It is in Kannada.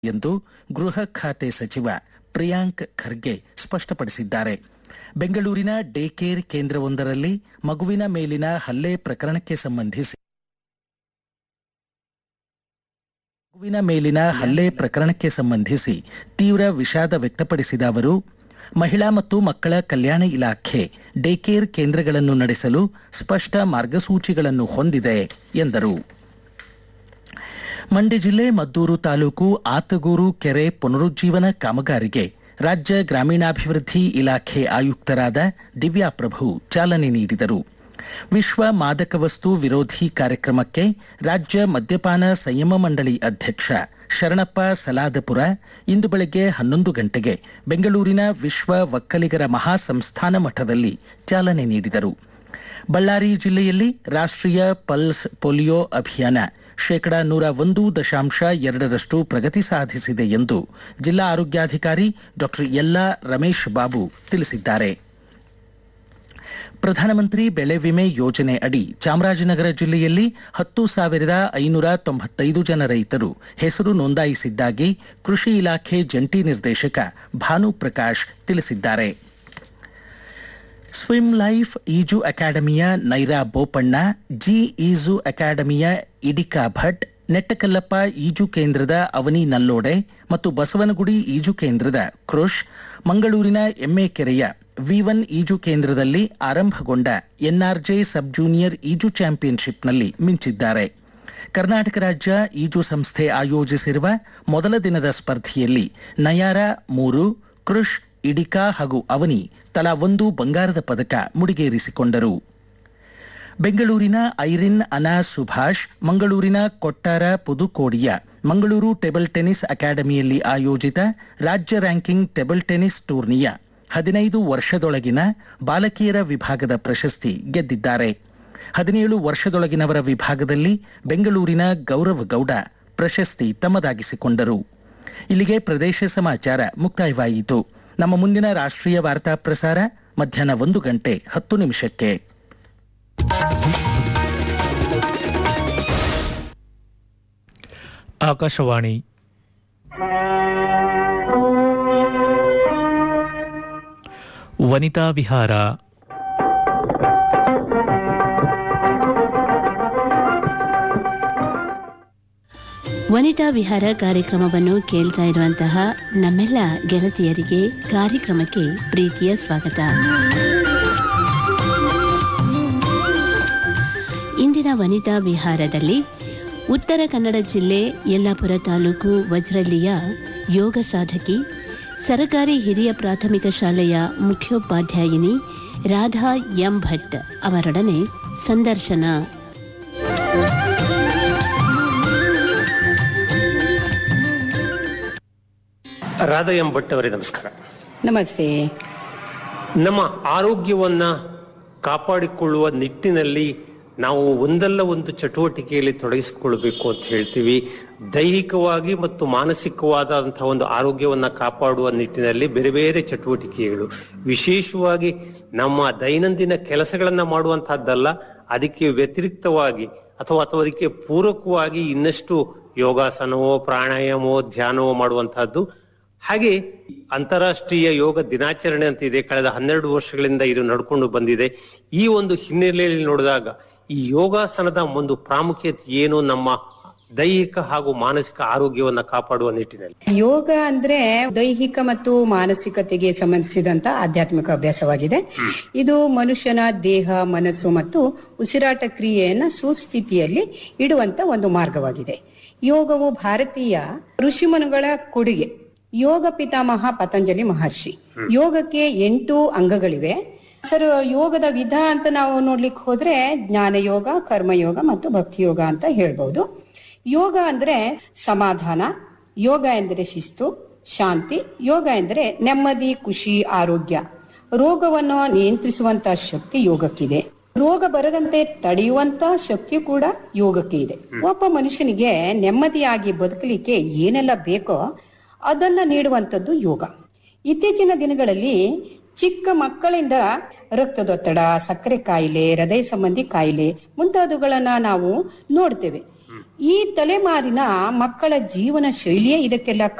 ಎಂದು ಗೃಹ ಖಾತೆ ಸಚಿವ ಪ್ರಿಯಾಂಕ್ ಖರ್ಗೆ ಸ್ಪಷ್ಟಪಡಿಸಿದ್ದಾರೆ ಬೆಂಗಳೂರಿನ ಡೇ ಕೇರ್ ಕೇಂದ್ರವೊಂದರಲ್ಲಿ ಮಗುವಿನ ಮೇಲಿನ ಹಲ್ಲೆ ಪ್ರಕರಣಕ್ಕೆ ಸಂಬಂಧಿಸಿ ಮಗುವಿನ ಮೇಲಿನ ಹಲ್ಲೆ ಪ್ರಕರಣಕ್ಕೆ ಸಂಬಂಧಿಸಿ ತೀವ್ರ ವಿಷಾದ ವ್ಯಕ್ತಪಡಿಸಿದ ಅವರು ಮಹಿಳಾ ಮತ್ತು ಮಕ್ಕಳ ಕಲ್ಯಾಣ ಇಲಾಖೆ ಡೇ ಕೇರ್ ಕೇಂದ್ರಗಳನ್ನು ನಡೆಸಲು ಸ್ಪಷ್ಟ ಮಾರ್ಗಸೂಚಿಗಳನ್ನು ಹೊಂದಿದೆ ಎಂದರು ಮಂಡ್ಯ ಜಿಲ್ಲೆ ಮದ್ದೂರು ತಾಲೂಕು ಆತಗೂರು ಕೆರೆ ಪುನರುಜ್ಜೀವನ ಕಾಮಗಾರಿಗೆ ರಾಜ್ಯ ಗ್ರಾಮೀಣಾಭಿವೃದ್ಧಿ ಇಲಾಖೆ ಆಯುಕ್ತರಾದ ದಿವ್ಯಾ ಪ್ರಭು ಚಾಲನೆ ನೀಡಿದರು ವಿಶ್ವ ಮಾದಕ ವಸ್ತು ವಿರೋಧಿ ಕಾರ್ಯಕ್ರಮಕ್ಕೆ ರಾಜ್ಯ ಮದ್ಯಪಾನ ಸಂಯಮ ಮಂಡಳಿ ಅಧ್ಯಕ್ಷ ಶರಣಪ್ಪ ಸಲಾದಪುರ ಇಂದು ಬೆಳಗ್ಗೆ ಹನ್ನೊಂದು ಗಂಟೆಗೆ ಬೆಂಗಳೂರಿನ ವಿಶ್ವ ಒಕ್ಕಲಿಗರ ಮಹಾಸಂಸ್ಥಾನ ಮಠದಲ್ಲಿ ಚಾಲನೆ ನೀಡಿದರು ಬಳ್ಳಾರಿ ಜಿಲ್ಲೆಯಲ್ಲಿ ರಾಷ್ಟ್ರೀಯ ಪಲ್ಸ್ ಪೋಲಿಯೋ ಅಭಿಯಾನ ಶೇಕಡಾ ನೂರ ಒಂದು ದಶಾಂಶ ಎರಡರಷ್ಟು ಪ್ರಗತಿ ಸಾಧಿಸಿದೆ ಎಂದು ಜಿಲ್ಲಾ ಆರೋಗ್ಯಾಧಿಕಾರಿ ಡಾಕ್ಟರ್ ಯಲ್ಲಾ ರಮೇಶ್ ಬಾಬು ತಿಳಿಸಿದ್ದಾರೆ ಪ್ರಧಾನಮಂತ್ರಿ ಬೆಳೆ ವಿಮೆ ಯೋಜನೆ ಅಡಿ ಚಾಮರಾಜನಗರ ಜಿಲ್ಲೆಯಲ್ಲಿ ಹತ್ತು ಸಾವಿರದ ಐನೂರ ತೊಂಬತ್ತೈದು ಜನ ರೈತರು ಹೆಸರು ನೋಂದಾಯಿಸಿದ್ದಾಗಿ ಕೃಷಿ ಇಲಾಖೆ ಜಂಟಿ ನಿರ್ದೇಶಕ ಭಾನುಪ್ರಕಾಶ್ ತಿಳಿಸಿದ್ದಾರೆ ಸ್ವಿಮ್ ಲೈಫ್ ಈಜು ಅಕಾಡೆಮಿಯ ನೈರಾ ಬೋಪಣ್ಣ ಜಿ ಈಜು ಅಕಾಡೆಮಿಯ ಇಡಿಕಾ ಭಟ್ ನೆಟ್ಟಕಲ್ಲಪ್ಪ ಈಜು ಕೇಂದ್ರದ ಅವನಿ ನಲ್ಲೋಡೆ ಮತ್ತು ಬಸವನಗುಡಿ ಈಜು ಕೇಂದ್ರದ ಕೃಷ್ ಮಂಗಳೂರಿನ ಎಮ್ಮೆ ಕೆರೆಯ ವಿ ಒನ್ ಈಜು ಕೇಂದ್ರದಲ್ಲಿ ಆರಂಭಗೊಂಡ ಎನ್ಆರ್ಜೆ ಸಬ್ ಜೂನಿಯರ್ ಈಜು ಚಾಂಪಿಯನ್ಶಿಪ್ನಲ್ಲಿ ಮಿಂಚಿದ್ದಾರೆ ಕರ್ನಾಟಕ ರಾಜ್ಯ ಈಜು ಸಂಸ್ಥೆ ಆಯೋಜಿಸಿರುವ ಮೊದಲ ದಿನದ ಸ್ಪರ್ಧೆಯಲ್ಲಿ ನಯಾರ ಮೂರು ಕೃಷ್ ಇಡಿಕಾ ಹಾಗೂ ಅವನಿ ತಲಾ ಒಂದು ಬಂಗಾರದ ಪದಕ ಮುಡಿಗೇರಿಸಿಕೊಂಡರು ಬೆಂಗಳೂರಿನ ಐರಿನ್ ಅನಾ ಸುಭಾಷ್ ಮಂಗಳೂರಿನ ಕೊಟ್ಟಾರ ಪುದುಕೋಡಿಯ ಮಂಗಳೂರು ಟೇಬಲ್ ಟೆನಿಸ್ ಅಕಾಡೆಮಿಯಲ್ಲಿ ಆಯೋಜಿತ ರಾಜ್ಯ ರ್ಯಾಂಕಿಂಗ್ ಟೇಬಲ್ ಟೆನಿಸ್ ಟೂರ್ನಿಯ ಹದಿನೈದು ವರ್ಷದೊಳಗಿನ ಬಾಲಕಿಯರ ವಿಭಾಗದ ಪ್ರಶಸ್ತಿ ಗೆದ್ದಿದ್ದಾರೆ ಹದಿನೇಳು ವರ್ಷದೊಳಗಿನವರ ವಿಭಾಗದಲ್ಲಿ ಬೆಂಗಳೂರಿನ ಗೌರವ್ ಗೌಡ ಪ್ರಶಸ್ತಿ ತಮ್ಮದಾಗಿಸಿಕೊಂಡರು ಇಲ್ಲಿಗೆ ಪ್ರದೇಶ ಸಮಾಚಾರ ಮುಕ್ತಾಯವಾಯಿತು ನಮ್ಮ ಮುಂದಿನ ರಾಷ್ಟ್ರೀಯ ವಾರ್ತಾ ಪ್ರಸಾರ ಮಧ್ಯಾಹ್ನ ಒಂದು ಗಂಟೆ ಹತ್ತು ನಿಮಿಷಕ್ಕೆ ಆಕಾಶವಾಣಿ ವನಿತಾ ವಿಹಾರ ವನಿತಾ ವಿಹಾರ ಕಾರ್ಯಕ್ರಮವನ್ನು ಕೇಳ್ತಾ ಇರುವಂತಹ ನಮ್ಮೆಲ್ಲ ಗೆಳತಿಯರಿಗೆ ಕಾರ್ಯಕ್ರಮಕ್ಕೆ ಪ್ರೀತಿಯ ಸ್ವಾಗತ ಇಂದಿನ ವನಿತಾ ವಿಹಾರದಲ್ಲಿ ಉತ್ತರ ಕನ್ನಡ ಜಿಲ್ಲೆ ಯಲ್ಲಾಪುರ ತಾಲೂಕು ವಜ್ರಳ್ಳಿಯ ಯೋಗ ಸಾಧಕಿ ಸರಕಾರಿ ಹಿರಿಯ ಪ್ರಾಥಮಿಕ ಶಾಲೆಯ ಮುಖ್ಯೋಪಾಧ್ಯಾಯಿನಿ ರಾಧಾ ಎಂ ಭಟ್ ಅವರೊಡನೆ ಸಂದರ್ಶನ ರಾಧಾ ಎಂ ಭಟ್ ಅವರೇ ನಮಸ್ಕಾರ ನಮಸ್ತೆ ನಮ್ಮ ಆರೋಗ್ಯವನ್ನ ಕಾಪಾಡಿಕೊಳ್ಳುವ ನಿಟ್ಟಿನಲ್ಲಿ ನಾವು ಒಂದಲ್ಲ ಒಂದು ಚಟುವಟಿಕೆಯಲ್ಲಿ ತೊಡಗಿಸಿಕೊಳ್ಬೇಕು ಅಂತ ಹೇಳ್ತೀವಿ ದೈಹಿಕವಾಗಿ ಮತ್ತು ಮಾನಸಿಕವಾದಂತಹ ಒಂದು ಆರೋಗ್ಯವನ್ನ ಕಾಪಾಡುವ ನಿಟ್ಟಿನಲ್ಲಿ ಬೇರೆ ಬೇರೆ ಚಟುವಟಿಕೆಗಳು ವಿಶೇಷವಾಗಿ ನಮ್ಮ ದೈನಂದಿನ ಕೆಲಸಗಳನ್ನ ಮಾಡುವಂತಹದ್ದಲ್ಲ ಅದಕ್ಕೆ ವ್ಯತಿರಿಕ್ತವಾಗಿ ಅಥವಾ ಅಥವಾ ಅದಕ್ಕೆ ಪೂರಕವಾಗಿ ಇನ್ನಷ್ಟು ಯೋಗಾಸನವೋ ಪ್ರಾಣಾಯಾಮವೋ ಧ್ಯಾನವೋ ಮಾಡುವಂತಹದ್ದು ಹಾಗೆ ಅಂತಾರಾಷ್ಟ್ರೀಯ ಯೋಗ ದಿನಾಚರಣೆ ಅಂತ ಇದೆ ಕಳೆದ ಹನ್ನೆರಡು ವರ್ಷಗಳಿಂದ ಇದು ನಡ್ಕೊಂಡು ಬಂದಿದೆ ಈ ಒಂದು ಹಿನ್ನೆಲೆಯಲ್ಲಿ ನೋಡಿದಾಗ ಈ ಯೋಗಾಸನದ ಒಂದು ಪ್ರಾಮುಖ್ಯತೆ ಏನು ನಮ್ಮ ದೈಹಿಕ ಹಾಗೂ ಮಾನಸಿಕ ಆರೋಗ್ಯವನ್ನ ಕಾಪಾಡುವ ನಿಟ್ಟಿನಲ್ಲಿ ಯೋಗ ಅಂದ್ರೆ ದೈಹಿಕ ಮತ್ತು ಮಾನಸಿಕತೆಗೆ ಸಂಬಂಧಿಸಿದಂತ ಆಧ್ಯಾತ್ಮಿಕ ಅಭ್ಯಾಸವಾಗಿದೆ ಇದು ಮನುಷ್ಯನ ದೇಹ ಮನಸ್ಸು ಮತ್ತು ಉಸಿರಾಟ ಕ್ರಿಯೆಯನ್ನ ಸುಸ್ಥಿತಿಯಲ್ಲಿ ಇಡುವಂತ ಒಂದು ಮಾರ್ಗವಾಗಿದೆ ಯೋಗವು ಭಾರತೀಯ ಋಷಿಮನುಗಳ ಕೊಡುಗೆ ಯೋಗ ಪಿತಾಮಹ ಪತಂಜಲಿ ಮಹರ್ಷಿ ಯೋಗಕ್ಕೆ ಎಂಟು ಅಂಗಗಳಿವೆ ಸರ್ ಯೋಗದ ವಿಧ ಅಂತ ನಾವು ನೋಡ್ಲಿಕ್ಕೆ ಹೋದ್ರೆ ಜ್ಞಾನ ಯೋಗ ಕರ್ಮಯೋಗ ಮತ್ತು ಭಕ್ತಿ ಯೋಗ ಅಂತ ಹೇಳ್ಬಹುದು ಯೋಗ ಅಂದ್ರೆ ಸಮಾಧಾನ ಯೋಗ ಎಂದರೆ ಶಿಸ್ತು ಶಾಂತಿ ಯೋಗ ಎಂದರೆ ನೆಮ್ಮದಿ ಖುಷಿ ಆರೋಗ್ಯ ರೋಗವನ್ನು ನಿಯಂತ್ರಿಸುವಂತ ಶಕ್ತಿ ಯೋಗಕ್ಕಿದೆ ರೋಗ ಬರದಂತೆ ತಡೆಯುವಂತ ಶಕ್ತಿ ಕೂಡ ಯೋಗಕ್ಕೆ ಇದೆ ಒಬ್ಬ ಮನುಷ್ಯನಿಗೆ ನೆಮ್ಮದಿಯಾಗಿ ಬದುಕಲಿಕ್ಕೆ ಏನೆಲ್ಲ ಬೇಕೋ ಅದನ್ನ ನೀಡುವಂತದ್ದು ಯೋಗ ಇತ್ತೀಚಿನ ದಿನಗಳಲ್ಲಿ ಚಿಕ್ಕ ಮಕ್ಕಳಿಂದ ರಕ್ತದೊತ್ತಡ ಸಕ್ಕರೆ ಕಾಯಿಲೆ ಹೃದಯ ಸಂಬಂಧಿ ಕಾಯಿಲೆ ಮುಂತಾದವುಗಳನ್ನ ನಾವು ನೋಡ್ತೇವೆ ಈ ತಲೆಮಾರಿನ ಮಕ್ಕಳ ಜೀವನ ಶೈಲಿಯೇ ಇದಕ್ಕೆಲ್ಲ